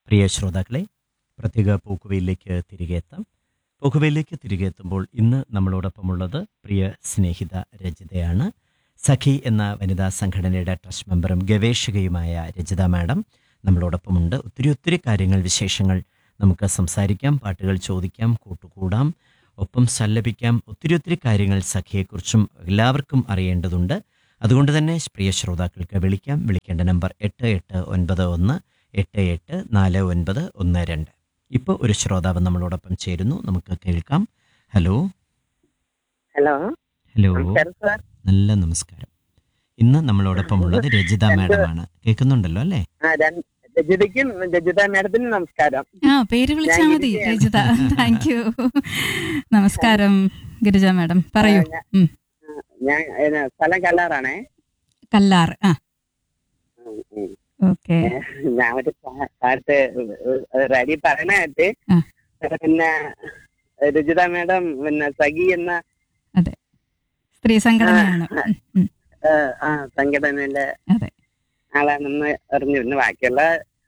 പ്രിയ ശ്രോതാക്കളെ പ്രത്യേക പോക്കുവയിലേക്ക് തിരികെ എത്താം പോക്കുവയിലേക്ക് തിരികെ എത്തുമ്പോൾ ഇന്ന് നമ്മളോടൊപ്പമുള്ളത് പ്രിയ സ്നേഹിത രചിതയാണ് സഖി എന്ന വനിതാ സംഘടനയുടെ ട്രസ്റ്റ് മെമ്പറും ഗവേഷകയുമായ രചിത മാഡം നമ്മളോടൊപ്പമുണ്ട് ഒത്തിരി ഒത്തിരി കാര്യങ്ങൾ വിശേഷങ്ങൾ നമുക്ക് സംസാരിക്കാം പാട്ടുകൾ ചോദിക്കാം കൂട്ടുകൂടാം ഒപ്പം സല്ലപിക്കാം ഒത്തിരി ഒത്തിരി കാര്യങ്ങൾ സഖിയെക്കുറിച്ചും എല്ലാവർക്കും അറിയേണ്ടതുണ്ട് അതുകൊണ്ട് തന്നെ പ്രിയ ശ്രോതാക്കൾക്ക് വിളിക്കാം വിളിക്കേണ്ട നമ്പർ എട്ട് എട്ട് ഒൻപത് ഒന്ന് എട്ട് എട്ട് നാല് ഒൻപത് ഒന്ന് രണ്ട് ഇപ്പോൾ ഒരു ശ്രോതാവ് നമ്മളോടൊപ്പം ചേരുന്നു നമുക്ക് കേൾക്കാം ഹലോ ഹലോ ഹലോ നമസ്കാരം സാർ നല്ല നമസ്കാരം ഇന്ന് നമ്മളോടൊപ്പം ഉള്ളത് രജിത മാഡമാണ് കേൾക്കുന്നുണ്ടല്ലോ അല്ലേ ആ രണ്ട് രജിതയ്ക്കും രജിത മാഡത്തിനും നമസ്കാരം ആ പേര് വിളിച്ചാ ഞാൻ മതി ഗിരിജയാണ്. രജിത താങ്ക് യു നമസ്കാരം ഗിരിജ മാഡം പറയൂ ആ, ഞാൻ- ഉം. ഞാൻ ഏ, സ്ഥലം കല്ലാറാണേ കല്ലാർ ആ ഉം, ഉം. ഓക്കെ ഞാൻ ഒരു പാ- പാട്ട് റെഡി പറയണായിട്ട് ആ. പിന്നെ രജിത മാഡം പിന്നെ സഖി എന്ന സ്ത്രീ സംഘടനയാണ് ഉം, ഉം. ഏ, ആ സംഘടനയിലെ അതെ ആളാണെന്ന് അറിഞ്ഞു പിന്നെ ബാക്കിയുള്ള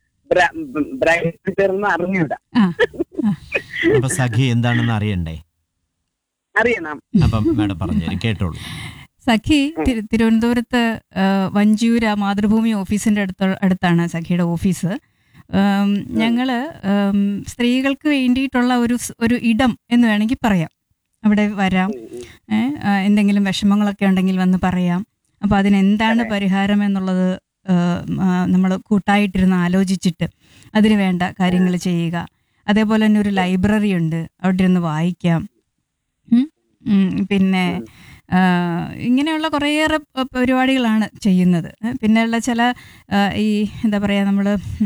ബ്രൈറ്റ് അറിഞ്ഞൂടാ ആ അപ്പൊ സഖി എന്താണെന്ന് അറിയണ്ടേ അറിയണം അപ്പം മാഡം പറഞ്ഞു കേട്ടോളൂ സഖി തിരു- തിരുവനന്തപുരത്ത് ആ, വഞ്ചിയൂര് ആ മാതൃഭൂമി ഓഫീസിന്റെ അടുത്ത് അടുത്താണ് സഖിയുടെ ഓഫീസ് ഉം, ഞങ്ങള് ഉം, സ്ത്രീകൾക്ക് വേണ്ടിയിട്ടുള്ള ഒരു സ്- ഒരു ഇടം എന്ന് വേണമെങ്കിൽ പറയാം അവിടെ വരാം ഉം, ഉം. ഏ, ആ, എന്തെങ്കിലും വിഷമങ്ങളൊക്കെ ഉണ്ടെങ്കിൽ വന്ന് പറയാം അപ്പോൾ അതിനെന്താണ് പരിഹാരം എന്നുള്ളത് നമ്മൾ കൂട്ടായിട്ടിരുന്ന് ആലോചിച്ചിട്ട് അതിന് വേണ്ട കാര്യങ്ങൾ ചെയ്യുക അതേപോലെ തന്നെ ഒരു ലൈബ്രറി ഉണ്ട് അവിടെ ഇരുന്ന് വായിക്കാം ഉം. ഉം, പിന്നെ ആ, ഇങ്ങനെയുള്ള കുറേയേറെ പ- പരിപാടികളാണ് ചെയ്യുന്നത് ഏ, പിന്നെയുള്ള ചില ആ, ഈ എന്താ പറയുക നമ്മൾ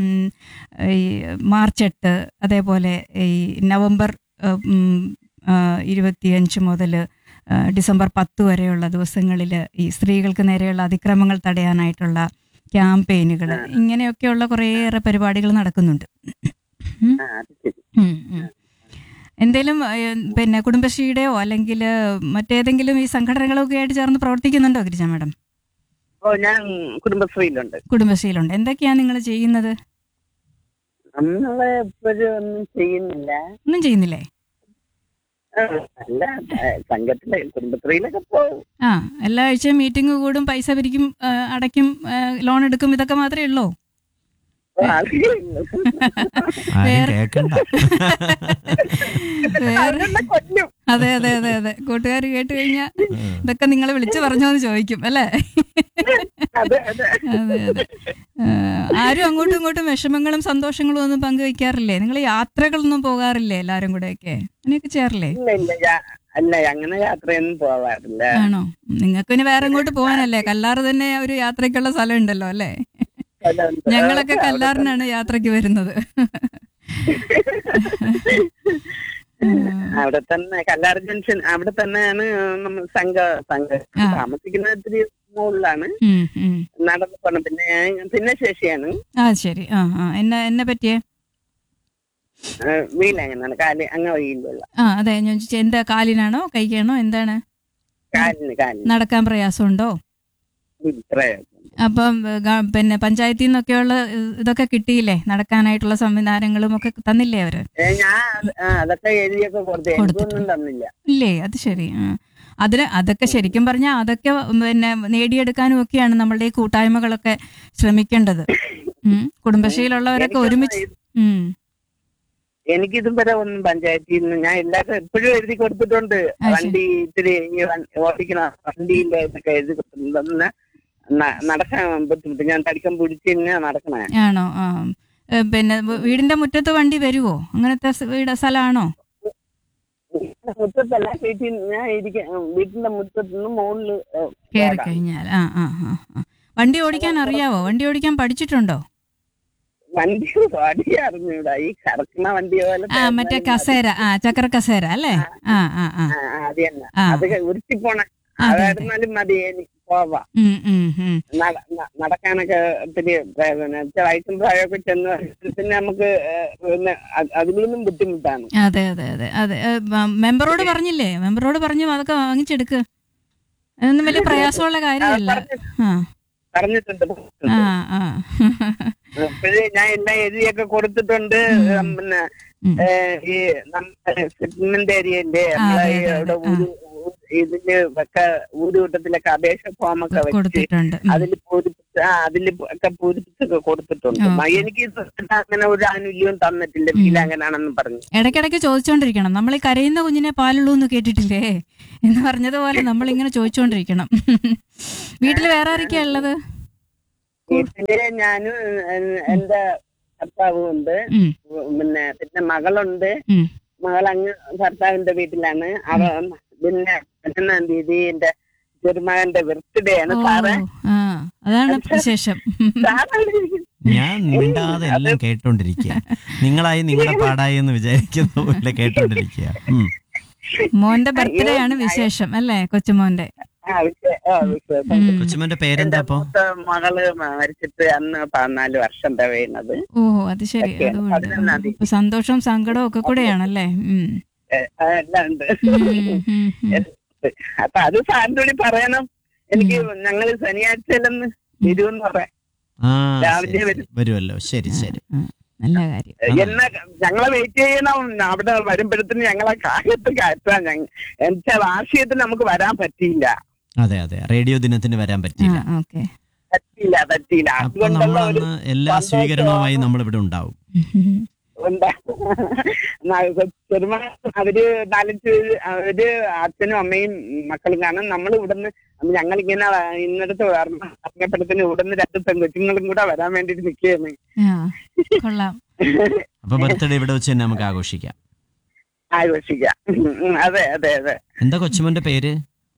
ഈ മാർച്ച് എട്ട് അതേപോലെ ഈ നവംബർ ആ, ഉം, ആ, ഇരുപത്തിയഞ്ച് മുതൽ ഡിസംബർ പത്ത് വരെയുള്ള ദിവസങ്ങളിൽ ഈ സ്ത്രീകൾക്ക് നേരെയുള്ള അതിക്രമങ്ങൾ തടയാനായിട്ടുള്ള ക്യാമ്പയിനുകൾ ഇങ്ങനെയൊക്കെയുള്ള കുറേയേറെ പരിപാടികൾ നടക്കുന്നുണ്ട് ഉം. ആ, അത് ശരി ഉം, ഉം. എന്തേലും ഏ, പിന്നെ കുടുംബശ്രീയുടെയോ അല്ലെങ്കിൽ മറ്റേതെങ്കിലും ഈ സംഘടനകളൊക്കെ ആയിട്ട് ചേർന്ന് പ്രവർത്തിക്കുന്നുണ്ടോ ഗിരിജ മാഡം ഓ ഞാൻ കുടുംബശ്രീയിലുണ്ട് കുടുംബശ്രീയിലുണ്ട് എന്തൊക്കെയാണ് നിങ്ങൾ ചെയ്യുന്നത് നമ്മള് ഇപ്പോഴും ഒന്നും ചെയ്യുന്നില്ല ഒന്നും ചെയ്യുന്നില്ലേ ആ, അല്ല ആ, സംഘത്തിലെ കുടുംബശ്രീയിലൊക്കെ പോകും ആ എല്ലാ ആഴ്ചയും മീറ്റിംഗ് കൂടും പൈസ പിരിക്കും ആ, അടയ്ക്കും ആ, ലോൺ എടുക്കും ഇതൊക്കെ മാത്രമേ ഉള്ളൂ ഓ, അത് ആരും വേറെ- കേൾക്കണ്ട വേറെ അവരെന്നെ കൊല്ലും അതെ അതെ അതെ അതെ കൂട്ടുകാർ കേട്ട് കഴിഞ്ഞാൽ ഇതൊക്കെ നിങ്ങൾ വിളിച്ചു പറഞ്ഞോ എന്ന് ചോദിക്കും അല്ലേ അതെ അതെ അതെ അതെ ആ, ആരും അങ്ങോട്ടും ഇങ്ങോട്ടും വിഷമങ്ങളും സന്തോഷങ്ങളും ഒന്നും പങ്കുവെക്കാറില്ലേ നിങ്ങൾ യാത്രകളൊന്നും പോകാറില്ലേ എല്ലാരും കൂടെ ഒക്കെ അങ്ങനെയൊക്കെ ചെയ്യാറില്ലേ ഇല്ല ഇല്ല ഞാ- അല്ല അങ്ങനെ യാത്രയൊന്നും പോവാറില്ല ആണോ നിങ്ങൾക്ക് പിന്നെ വേറെ എങ്ങോട്ട് പോകാനല്ലേ കല്ലാറ് തന്നെ ഒരു യാത്രയ്ക്കുള്ള സ്ഥലം ഉണ്ടല്ലോ അല്ലേ ഞങ്ങളൊക്കെ കല്ലാറിനാണ് യാത്രയ്ക്ക് വരുന്നത് അവിടെ തന്നെ കല്ലാർ ജംഗ്ഷൻ അവിടെ തന്നെയാണ് നമ്മൾ സംഘ സംഘ ആ. താമസിക്കുന്നത് ഇത്തിരി മുകളിലാണ് ഉം, ഉം. നടന്നു പോണം പിന്നെ ഞാൻ ഭിന്നശേഷിയാണ് ആ ശരി ആ ആ എന്നെ എന്നെ പറ്റിയേ വീലങ്ങനാണ് കാല് അങ്ങ വഴിയിലുള്ള ആ അതെ ഞാൻ ചോദിച്ചത് എന്താ കാലിനാണോ കൈക്കാണോ എന്താണ് കാലിന് കാലിന് നടക്കാൻ പ്രയാസമുണ്ടോ ഇത്രയും അപ്പം ഏ, ഗ- പിന്നെ പഞ്ചായത്തിൽ നിന്നൊക്കെയുള്ള ഇ- ഇതൊക്കെ കിട്ടിയില്ലേ നടക്കാനായിട്ടുള്ള സംവിധാനങ്ങളും ഒക്കെ തന്നില്ലേ അവര് ഏ, ഞാൻ അത് ആ, അതൊക്കെ എഴുതിയൊക്കെ കൊടുത്തു എനിക്കൊന്നും തന്നില്ല ഇല്ലേ അത് ശരി ആ. അതിന് അതൊക്കെ ശരിക്കും പറഞ്ഞാൽ അതൊക്കെ പിന്നെ നേടിയെടുക്കാനും ഒക്കെയാണ് നമ്മളുടെ ഈ കൂട്ടായ്മകളൊക്കെ ശ്രമിക്കേണ്ടത് ഉം. കുടുംബശ്രീയിലുള്ളവരൊക്കെ ഒരുമിച്ച് ഉം. എനിക്കിതും വരെ ഒന്നും പഞ്ചായത്തിൽ നിന്ന് ഞാൻ എല്ലാവർക്കും എപ്പോഴും എഴുതി കൊടുത്തിട്ടുണ്ട് ശരി. വണ്ടി ഇത്തിരി ഈ വ- ഓടിക്കണ വണ്ടിയിലെ ഇതൊക്കെ എഴുതി കൊടുത്തിട്ടുണ്ട് അതൊന്ന് ന- നടക്കാൻ ബുദ്ധിമുട്ട് ഞാൻ തടിക്കം പിടിച്ച് തന്നെ നടക്കണേ ആണോ ആ ഏ, പിന്നെ വ- വീടിന്റെ മുറ്റത്ത് വണ്ടി വരുവോ അങ്ങനത്തെ സ് വീട് സ്ഥലമാണോ മുറ്റത്തല്ല വീട്ടിൽ ഞാൻ ഇരിക്ക വീട്ടിന്റെ മുറ്റത്ത് നിന്ന് മുകളില് കയറി കഴിഞ്ഞാൽ ആ ആ ആ ആ. വണ്ടി ഓടിക്കാൻ അറിയാവോ വണ്ടി ഓടിക്കാൻ പഠിച്ചിട്ടുണ്ടോ വണ്ടി വണ്ടി അറിഞ്ഞൂടാ ഈ കറക്കണ വണ്ടി പോലെ ആ മറ്റേ കസേര ആ ചക്ര കസേര അല്ലേ ആ ആ ആ ആ, ആ, അത് തന്നെ ആ. അത് ഉരുട്ടി പോണ അതെ, അതെ. അതായിരുന്നാലും മതി എനിക്ക് പോവാം ഉം, ഉം, ഉം. നട- ന- നടക്കാനൊക്കെ ഒത്തിരി പിന്നെ വയസ്സും പ്രായമൊക്കെ ചെന്ന് പിന്നെ നമുക്ക് ഏഹ്, പിന്നെ അത് അതിലൊന്നും ബുദ്ധിമുട്ടാണ് അതെ അതെ അതെ അതെ ഏ, മ- മെമ്പറോട് പറഞ്ഞില്ലേ മെമ്പറോട് പറഞ്ഞു അതൊക്കെ വാങ്ങിച്ചെടുക്ക് അതൊന്നും വലിയ പ്രയാസമുള്ള കാര്യമല്ല ആ പറഞ്ഞിട്ടുണ്ട് ആ ആ അപ്പോഴേ ഞാൻ എല്ലാം എഴുതിയൊക്കെ കൊടുത്തിട്ടുണ്ട് ഉം. ഉം, പിന്നെ ഉം. ഏ, ഈ നമ്മുടെ സെറ്റിൽമെന്റ് ഏരിയയില്ലേ ആ, നമ്മളെ അതെ, ഈ അതെ, അവിടെ അതെ. ഊര് ഇതില് ഒക്കെ ഊരുകൂട്ടത്തിലൊക്കെ അപേക്ഷ ഫോം ഒക്കെ വെച്ച് കൊടുത്തിട്ടുണ്ട് ഉം. അതിൽ പൂരിപ്പിച്ച് ആ അതിൽ ഒക്കെ പൂരിപ്പിച്ചൊക്കെ കൊടുത്തിട്ടുണ്ട് ഓ. മ- എനിക്ക് ഇത് അങ്ങനെ ഒരു ആനുകൂല്യവും തന്നിട്ടില്ല ഫീൽ അങ്ങനെയാണെന്ന് പറഞ്ഞു ഇടയ്ക്കിടയ്ക്ക് ചോദിച്ചോണ്ടിരിക്കണം നമ്മൾ ഈ കരയുന്ന കുഞ്ഞിനെ പാലുള്ളൂ എന്ന് കേട്ടിട്ടില്ലേ എന്ന് പറഞ്ഞതുപോലെ നമ്മൾ ഇങ്ങനെ ചോദിച്ചോണ്ടിരിക്കണം വീട്ടിൽ വേറെ ആരൊക്കെയാ ഉള്ളത് വീട്ടില് ഞാനും എ- എന്റെ ഭർത്താവും ഉണ്ട് ഉം, പിന്നെ പിന്നെ മകളുണ്ട് ഉം. മകൾ അങ്ങ് ഭർത്താവിന്റെ വീട്ടിലാണ് അവ പിന്നെ പതിനൊന്നാം തീയതി എന്റെ ചെറുമകന്റെ ബർത്ത്ഡേ ആണ് ഓ, സാറ് ആ അതാണ് വിശേഷം സാറാണ് ഞാൻ മിണ്ടാതെ എല്ലാം കേട്ടോണ്ടിരിക്കുക നിങ്ങളായി നിങ്ങളുടെ പാടായി എന്ന് വിചാരിക്കുന്ന പോലെ കേട്ടോണ്ടിരിക്കുക ഉം. മോന്റെ ബർത്ത്ഡേ ആണ് വിശേഷം അല്ലേ കൊച്ചുമോന്റെ ആ, വിശേ- ആ, വിശേഷം. ഉം. കൊച്ചുമോന്റെ പേരെന്താ എന്റെ അപ്പൊ മൂത്ത മകള് മരിച്ചിട്ട് അന്ന് പതിനാല് വർഷം തികയുന്നത് ഓ അത് ശരി ഒക്കെ, അതുകൊണ്ട് പതിനൊന്നാം തീയതി. ഇപ്പൊ സന്തോഷവും സങ്കടവും ഒക്കെ കൂടെയാണല്ലേ ഉം. ഏ, ആ, എല്ലാം ഉണ്ട് ഉം, ഉം, ഉം. അപ്പൊ അത് സാറിന്റെ കൂടി പറയണം എനിക്ക് ഞങ്ങള് ശനിയാഴ്ചയിലൊന്ന് വരുമെന്ന് പറയാം ആ രാവിലെ ശരി, ശരി. വരും. വരുമല്ലോ ശരി ശരി ആ, നല്ല കാര്യം എന്നെ ഞങ്ങളെ വെയിറ്റ് ചെയ്യണം അവിടെ വരുമ്പോഴത്തേന് ഞങ്ങളെ കാലത്ത് കയറ്റാൻ ഞങ്ങ എന്നുവെച്ചാൽ വാർഷികത്തിന് നമുക്ക് വരാൻ പറ്റിയില്ല അതെ അതെ റേഡിയോ ദിനത്തിന് വരാൻ ആ പറ്റിയില്ല ഓക്കെ പറ്റിയില്ല പറ്റിയില്ല അപ്പൊ അതുകൊണ്ടുള്ള ഒരു നമ്മളന്ന് എല്ലാ സന്തോഷം. സ്വീകരണവുമായി നമ്മൾ ഇവിടെ ഉണ്ടാവും ഉണ്ട്. ചെറുമ അവര് നാലഞ്ച് അവര് അച്ഛനും അമ്മയും മക്കളും കാണും നമ്മൾ ഇവിടുന്ന് ഞങ്ങൾ ഇങ്ങനെ ഇന്നടത്ത് അറിഞ്ഞപ്പെടുത്തിന് ഇവിടുന്ന് രണ്ട് പെൺകൊച്ചുങ്ങളും കൂടെ വരാൻ വേണ്ടിട്ട് നിൽക്കുകയാണ് ആ കൊള്ളാം അപ്പൊ ബർത്ത്ഡേ ഇവിടെ വെച്ച് തന്നെ നമുക്ക് ആഘോഷിക്കാം ആഘോഷിക്കാം ഉം, അതെ അതെ അതെ എന്താ കൊച്ചുമോന്റെ പേര്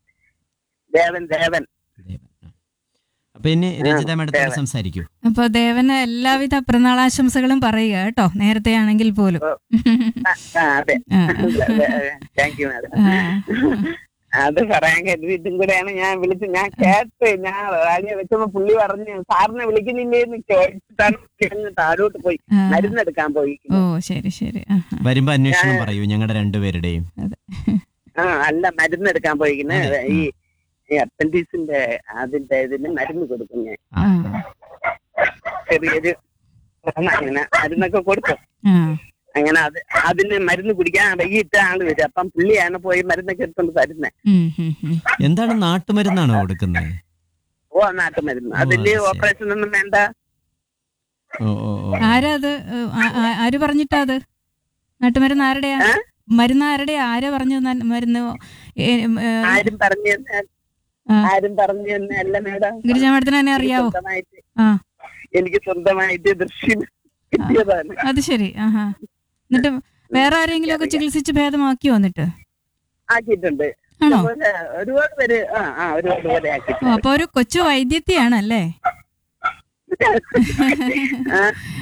ദേവൻ ദേവൻ ദേവൻ ആ. അപ്പൊ ഇനി രജിത മേഡത്തോട് ദേവൻ. സംസാരിക്കൂ അപ്പൊ ദേവന് എല്ലാവിധ പിറന്നാളാശംസകളും പറയുക കേട്ടോ നേരത്തെ ആണെങ്കിൽ പോലും ആ, ആ, അതെ ആ. താങ്ക് യു മാഡം ആ. അത് പറയാൻ കരുതിയിട്ടും കൂടെയാണ് ഞാൻ വിളിച്ച് ഞാൻ കേട്ട് ഞാൻ റാലിയെ വെച്ചപ്പോ പുള്ളി പറഞ്ഞു സാറിനെ വിളിക്കുന്നില്ലേന്ന് ചോദിച്ചിട്ടാണ് ഞാൻ താഴോട്ട് പോയി ആ. മരുന്നെടുക്കാൻ പോയി ഓ ശരി ശരി ആ ആ. വരുമ്പോ അന്വേഷണം പറയൂ ഞങ്ങളുടെ രണ്ടുപേരുടെയും ആ അല്ല മരുന്നെടുക്കാൻ പോയിക്കുന്നത് അതെ, ഈ ഈ അപ്പൻഡീസിന്റെ അതിന്റെ ഇതിന് മരുന്ന് കൊടുക്കും ഞാൻ ആ. ആ. ചെറിയൊരു അങ്ങനെ മരുന്നൊക്കെ കൊടുത്തു ആ. അങ്ങനെ അത് അതിന് മരുന്ന് കുടിക്കാൻ വൈകിട്ട് ആള് വരും അപ്പം പുള്ളിയാണ് പോയി മരുന്നൊക്കെ എടുത്തോണ്ട് തരുന്നത് ഉം, ഉം, ഉം. എന്താണ് നാട്ടുമരുന്നാണോ കൊടുക്കുന്നത് ഓ നാട്ടുമരുന്ന് ഓ, അതില് അത് ശരി. ഓപ്പറേഷൻ ഒന്നും വേണ്ട ഓ ഓ ഓ ആരാ അത് ഏ, ആ- ആ- ആര് പറഞ്ഞിട്ടാ അത് നാട്ടുമരുന്ന് ആരുടെയാ ഏ? മരുന്ന് ആരുടെയാ ആരാ പറഞ്ഞു ന- മരുന്ന് ഏ, ഏ, ആരും പറഞ്ഞു തന്നെ ആ. ആരും പറഞ്ഞു തന്നെ അല്ല മേഡം ഗിരിജ മേഡത്തിന് തന്നെ അറിയാവോ സ്വന്തമായിട്ട് ആ എനിക്ക് സ്വന്തമായിട്ട് ദൃശ്യം കിട്ടിയതാണ് അത് ശരി ആഹാ എന്നിട്ട് വേറെ ആരെങ്കിലും ഒക്കെ ചികിത്സിച്ച് ഭേദമാക്കി വന്നിട്ട് ആക്കിയിട്ടുണ്ട് ആണോ അതുപോലെ ഒരുപാട് പേര് ആ ആ ഒരുപാട് പേരെ ഓ ആക്കിയിട്ടുണ്ട് അപ്പൊ ഒരു കൊച്ചു വൈദ്യത്തെയാണല്ലേ ആ,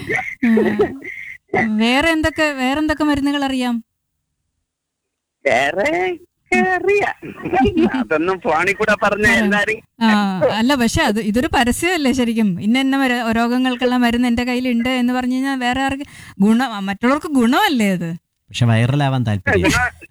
ഉം. വേറെ എന്തൊക്കെ വേറെ എന്തൊക്കെ മരുന്നുകൾ അറിയാം വേറെ ഒക്കെ അറിയാം അതൊന്നും ഫോണിൽ കൂടെ പറഞ്ഞ എല്ലാരും ആ അല്ല പക്ഷെ അത് ഇതൊരു പരസ്യമല്ലേ ശരിക്കും ഇന്ന ഇന്ന മര- രോഗങ്ങൾക്കുള്ള മരുന്ന് എന്റെ കയ്യിലുണ്ട് എന്ന് പറഞ്ഞു കഴിഞ്ഞാൽ വേറെ ആർക്ക് ഗുണം മറ്റുള്ളവർക്ക് ഗുണമല്ലേ അത് പക്ഷെ വൈറലാവാൻ താല്പര്യം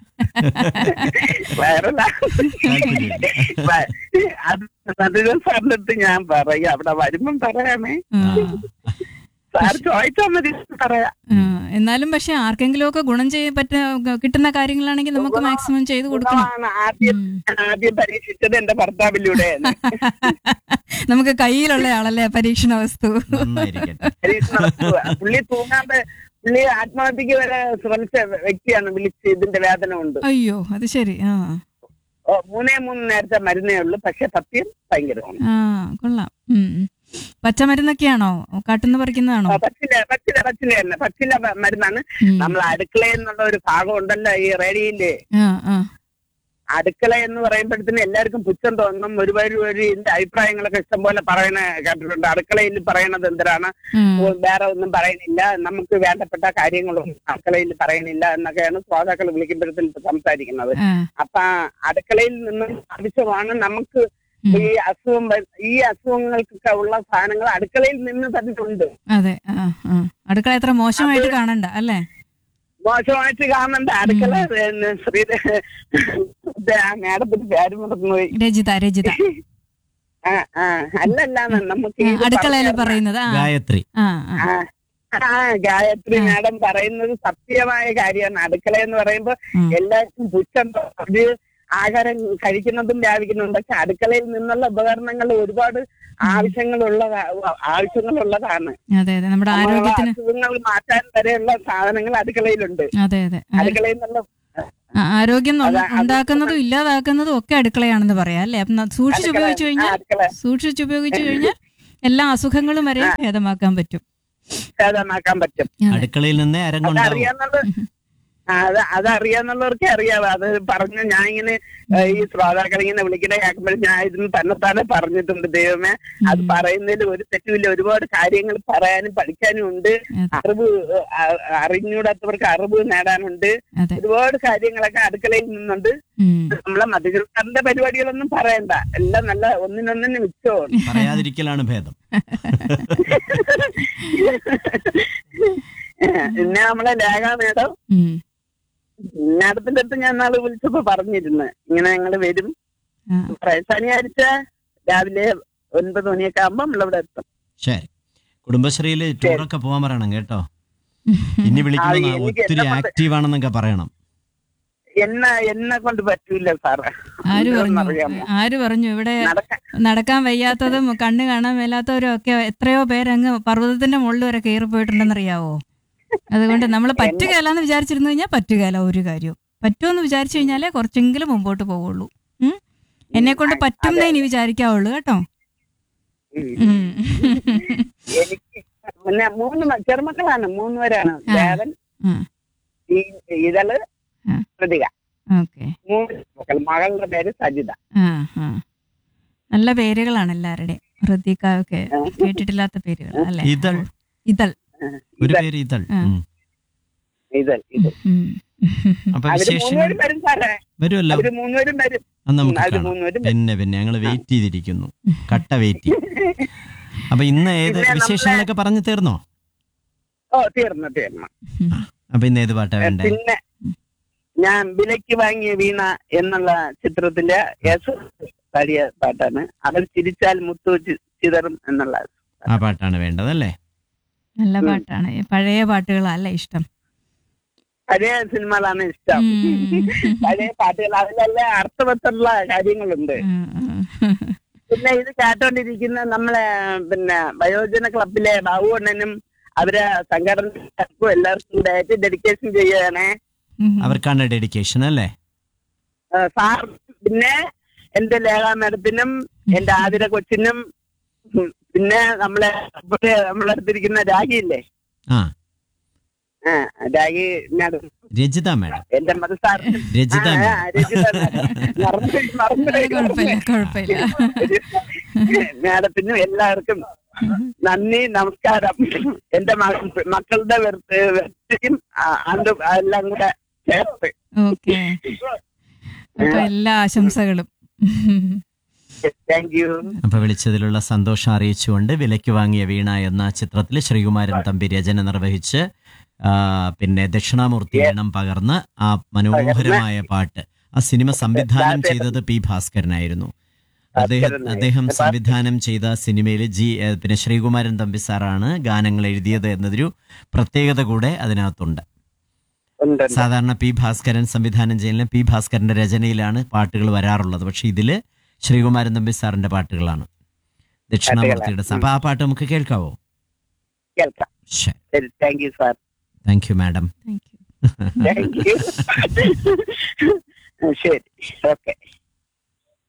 വൈറല താല്പര്യമില്ല. അത് നടുവൻ സാറിന്റെ അടുത്ത് ഞാൻ പറയാം അവിടെ വരുമ്പം പറയാമേ ആ. സാർ ചോദിച്ചാൽ മതി പറയാം ആ, എന്നാലും പക്ഷെ ആർക്കെങ്കിലും ഒക്കെ ഗുണം ചെയ്യാൻ പറ്റ കിട്ടുന്ന കാര്യങ്ങളാണെങ്കിൽ നമുക്ക് മാക്സിമം ചെയ്ത് കൊടുക്കണം ഗുണമാണ് ആദ്യം ഉം. ആദ്യം പരീക്ഷിച്ചത് എന്റെ ഭർത്താവിലൂടെ നമുക്ക് കയ്യിലുള്ള ആളല്ലേ പരീക്ഷണ വസ്തു നന്നായിരിക്കട്ടെ പരീക്ഷണ വസ്തുവാ. പുള്ളി തൂങ്ങാതെ പുള്ളി ആത്മഹത്യക്ക് വരെ ശ്രമിച്ച വ്യക്തിയാണ് വിളിച്ച് ഇതിന്റെ വേദന ഉണ്ട് അയ്യോ അത് ശരി ആ ഓ, മൂന്നേ മൂന്ന് നേരത്തെ മരുന്നേ ഉള്ളൂ പക്ഷെ സത്യം ഭയങ്കരമാണ് ആ കൊള്ളാം ഉം. പച്ചമരുന്നൊക്കെയാണോ കാട്ടുന്ന് പറിക്കുന്നതാണോ ആ, പച്ചില പച്ചില പച്ചില തന്നെ പച്ചില മ- മരുന്നാണ് ഉം. നമ്മൾ അടുക്കള എന്നുള്ള ഒരു ഭാഗം ഉണ്ടല്ലോ ഈ റേഡിയോയില് ആ ആ അടുക്കള എന്ന് പറയുമ്പോഴത്തേന് എല്ലാവർക്കും പുച്ഛം തോന്നും ഒരുപാട് പേര് ഇതിന്റെ അഭിപ്രായങ്ങളൊക്കെ ഇഷ്ടം പോലെ പറയണ കേട്ടിട്ടുണ്ട് അടുക്കളയിൽ പറയണത് എന്തിനാണ് ഉം. വേറെ ഒന്നും പറയുന്നില്ല നമുക്ക് വേണ്ടപ്പെട്ട കാര്യങ്ങളൊന്നും അടുക്കളയിൽ പറയണില്ല എന്നൊക്കെയാണ് ശ്രോതാക്കൾ വിളിക്കുമ്പോഴത്തേന് ഇപ്പൊ സംസാരിക്കുന്നത് ആ, അപ്പൊ ആ അടുക്കളയിൽ നിന്നും ആവശ്യമാണ് നമുക്ക് ഉം. ഈ അസുഖം വ- ഈ അസുഖങ്ങൾക്കൊക്കെ ഉള്ള സാധനങ്ങൾ അടുക്കളയിൽ നിന്ന് തന്നെ ഉണ്ട് അതെ ആ ആ അടുക്കള എത്ര മോശമായിട്ട് കാണണ്ട അല്ലേ മോശമായിട്ട് കാണണ്ട അടുക്കള പിന്നെ ശ്രീ ആ മേഡത്തിന്റെ പേര് മറന്നുപോയി രജിത രജിത ആ ആ അല്ലല്ല നമുക്ക് ആ, ഇത് അടുക്കളയിൽ പറഞ്ഞ് പറയുന്നത് ആ ഗായത്രി ആ ആ ആ, ആ ഗായത്രി ആ. മാഡം പറയുന്നത് സത്യമായ കാര്യമാണ് അടുക്കള എന്ന് പറയുമ്പോ ഉം. എല്ലാവർക്കും പുച്ഛം ഒരു ആഹാരം കഴിക്കുന്നതും ലാഭിക്കുന്നതും പക്ഷെ അടുക്കളയിൽ നിന്നുള്ള ഉപകരണങ്ങൾ ഒരുപാട് ആവശ്യങ്ങളുള്ളതാ ആവശ്യങ്ങളുള്ളതാണ് അതെ അതെ നമ്മുടെ നമ്മളെ ആരോഗ്യത്തിന് അസുഖങ്ങൾ മാറ്റാൻ വരെയുള്ള സാധനങ്ങൾ അടുക്കളയിലുണ്ട് അതെ അതെ ആരോ- അടുക്കളയിൽ നിന്നുള്ള ആ, ആരോഗ്യം അതാ, അത് ഉണ്ടാക്കുന്നതും ഇല്ലാതാക്കുന്നതും ഒക്കെ അടുക്കളയാണെന്ന് പറയാം അല്ലെ അപ്പം ന- സൂക്ഷിച്ച് അടുക്കള- ഉപയോഗിച്ചു ആ, കഴിഞ്ഞാൽ അടുക്കള സൂക്ഷിച്ച് ഉപയോഗിച്ചു കഴിഞ്ഞാൽ എല്ലാ അസുഖങ്ങളും വരെ ഭേദമാക്കാൻ പറ്റും ഭേദമാക്കാൻ പറ്റും അതെ. അടുക്കളയിൽ നിന്നേ അരങ്ങുണ്ടാവും അതറിയാന്നുള്ള ആ, അത് അതറിയാന്നുള്ളവർക്കേ അറിയാവൂ അത് പറഞ്ഞു ഞാൻ ഇങ്ങനെ ഏ, ഈ ശ്രോതാക്കൾ ഇങ്ങനെ വിളിക്കണ കേൾക്കുമ്പോൾ ഞാൻ ഇതിന് തന്നെത്താനെ പറഞ്ഞിട്ടുണ്ട് ദൈവമേ അത് ഉം. പറയുന്നതിൽ ഒരു തെറ്റുമില്ല ഒരുപാട് കാര്യങ്ങൾ പറയാനും പഠിക്കാനും ഉണ്ട് അതെ. അറിവ് അ- അറിഞ്ഞൂടാത്തവർക്ക് അറിവ് നേടാനുണ്ട് അതെ ഒരുപാട് കാര്യങ്ങളൊക്കെ അടുക്കളയിൽ നിന്നുണ്ട് ഉം. നമ്മളെ മധുരക്കാരന്റെ പരിപാടികളൊന്നും പറയണ്ട എല്ലാം നല്ല ഒന്നിനൊന്നിന് മിച്ചമാണ് പറയാതിരിക്കലാണ് ഭേദം പിന്നെ നമ്മളെ ലേഖ മേഡം ഉം. മാഡത്തിന്റെ അടുത്ത് ഞാൻ നാളെ വിളിച്ചപ്പോ പറഞ്ഞിരുന്നു ഇങ്ങനെ ഞങ്ങള് വരും ആ. പറയാം. ശനിയാഴ്ച രാവിലെ ഒൻപത് മണിയൊക്കെ ആകുമ്പോ നമ്മളിവിടെ എത്തും ശരി കുടുംബശ്രീയിൽ ടൂറൊക്കെ പോകാൻ പറയണം കേട്ടോ ഇനി വിളിക്കുമ്പോൾ ആ, എനിക്ക് ഒത്തിരി എന്നെ കൊണ്ട് ആക്റ്റീവ് ആണെന്നൊക്കെ പറയണം എന്നെ എന്നെ കൊണ്ട് പറ്റൂല സാറേ ആര് പറഞ്ഞു അറിയാമോ ആര് പറഞ്ഞു ഇവിടെ നടക്കാൻ നടക്കാൻ വയ്യാത്തതും കണ്ണ് കാണാൻ മേലാത്തവരും ഒക്കെ എത്രയോ പേരങ്ങ് പർവ്വതത്തിന്റെ മുകളിൽ വരെ കയറി പോയിട്ടുണ്ടെന്നറിയാവോ അതുകൊണ്ട് നമ്മൾ പറ്റുകയില്ലെന്ന് വിചാരിച്ചിരുന്നു കഴിഞ്ഞാൽ പറ്റുകയില്ല ഒരു കാര്യവും പറ്റുമെന്ന് വിചാരിച്ചു കഴിഞ്ഞാലേ കുറച്ചെങ്കിലും മുമ്പോട്ട് പോവുള്ളൂ ഉം? എന്നെ കൊണ്ട് പറ്റുന്നേ ഇനി വിചാരിക്കാവുള്ളൂ കേട്ടോ ഉം. ഉം. എനിക്ക് പിന്നെ മൂന്ന് മ- ചെറുമക്കളാണ് മൂന്ന് പേരാണ് ആ. ദേവൻ ആ. ഈ ഇതള് ആ. പ്രതിക ഓക്കെ മൂന്ന് മക്കൾ മകളുടെ പേര് സജിത ആ ആ നല്ല പേരുകളാണ് എല്ലാവരുടെയും ഹൃദിക്കൊക്കെ കേട്ടിട്ടില്ലാത്ത പേരുകൾ അല്ലേ ഇതൾ ഇതൾ ഒരു ഇതൾ. പേര് ഇതൾ ആ. ഉം. ഇതൾ ഇത് ഉം. അപ്പൊ അവര് വിശേഷങ്ങൾ മൂന്നുപേരും വരും സാറേ വരുമല്ലോ അവര് മൂന്നുപേരും വരും അത് നമുക്ക് അവര് കാണാം മൂന്നുപേരും വരും പിന്നെ പിന്നെ ഞങ്ങൾ വെയിറ്റ് ചെയ്തിരിക്കുന്നു കട്ട വെയിറ്റ് അപ്പൊ ഇന്ന് ഏത് പിന്നെ നമ്മളെ- വിശേഷങ്ങളൊക്കെ പറഞ്ഞു തീർന്നോ ഓ തീർന്നു തീർന്നു അപ്പൊ ഇന്ന് ഏത് പാട്ടാ വേണ്ടേ പിന്നെ ഞാൻ വിലയ്ക്ക് വാങ്ങിയ വീണ എന്നുള്ള ചിത്രത്തിന്റെ യേശു പാടിയ പാട്ടാണ് അവർ ചിരിച്ചാൽ മുത്തു ചി- ചിതറും എന്നുള്ള ആ പാട്ടാണ് വേണ്ടത് അല്ലേ നല്ല പാട്ടാണ് പഴയ പാട്ടുകളല്ലേ ഇഷ്ടം പഴയ സിനിമകളാണ് ഇഷ്ടം ഉം. പഴയ പാട്ടുകൾ അതിലെല്ലാം അർത്ഥവത്തുള്ള കാര്യങ്ങളുണ്ട് ഉം, ഉം. പിന്നെ ഇത് കേട്ടോണ്ടിരിക്കുന്ന നമ്മളെ പിന്നെ വയോജന ക്ലബിലെ ബാബുവണ്ണനും അവരെ സംഘടനക്കും എല്ലാവർക്കും ഡയറ്റ് ഡെഡിക്കേഷൻ ചെയ്യുകയാണേ ഉം. അവർക്കാണ് ഡെഡിക്കേഷൻ അല്ലേ ആ, സാർ പിന്നെ എന്റെ ലേഖ മേഡത്തിനും എന്റെ ആതിര കൊച്ചിനും ഉം, പിന്നെ നമ്മളെ ഇവിടെ നമ്മളെ അടുത്തിരിക്കുന്ന രാഗിയില്ലേ ആ ആ രാഗി മേഡം രജിത മാഡം എന്റെ മത സാർ രജിത ആ, ആ, മാഡം രജിത madam. മറന്നുപോയി, മറന്നുപോയി, കുഴപ്പമില്ല മറന്നുപോയി. കുഴപ്പമില്ല മേഡത്തിനും എല്ലാവർക്കും നന്ദി നമസ്കാരം എന്റെ മക- മക്കളുടെ വ്യക്തിയും അതും എല്ലാം കൂടെ ചേർത്ത് ഓക്കെ അപ്പൊ എല്ലാ ആശംസകളും താങ്ക് യു അപ്പൊ വിളിച്ചതിലുള്ള സന്തോഷം അറിയിച്ചുകൊണ്ട് വിലയ്ക്ക് വാങ്ങിയ വീണ എന്ന ചിത്രത്തിൽ ശ്രീകുമാരൻ തമ്പി രചന നിർവഹിച്ച് ആ, പിന്നെ ദക്ഷിണാമൂർത്തി ഈണം പകർന്ന് ആ മനോഹരമായ പാട്ട് ആ സിനിമ സംവിധാനം ചെയ്തത് പി ഭാസ്കരനായിരുന്നു അദ്ദേഹം ഭാസ്കരനായിരുന്നു. അദ്ദേഹം സംവിധാനം ചെയ്ത സിനിമയിൽ ജി ഏ, പിന്നെ ശ്രീകുമാരൻ തമ്പി സാറാണ് ഗാനങ്ങൾ എഴുതിയത് എന്നതൊരു പ്രത്യേകത കൂടെ അതിനകത്തുണ്ട് ഉണ്ട് സാധാരണ പി ഭാസ്കരൻ സംവിധാനം ചെയ്യുന്ന പി ഭാസ്കരന്റെ രചനയിലാണ് പാട്ടുകൾ വരാറുള്ളത് പക്ഷെ ഇതില് ശ്രീകുമാരൻ തമ്പി സാറിന്റെ പാട്ടുകളാണ് ദക്ഷിണാമൂർത്തിയുടെ സ- അപ്പൊ ആ പാട്ട് നമുക്ക് കേൾക്കാവോ കേൾക്കാം ശരി ശരി thank you sir thank you madam thank you thank you ശരി ഓക്കെ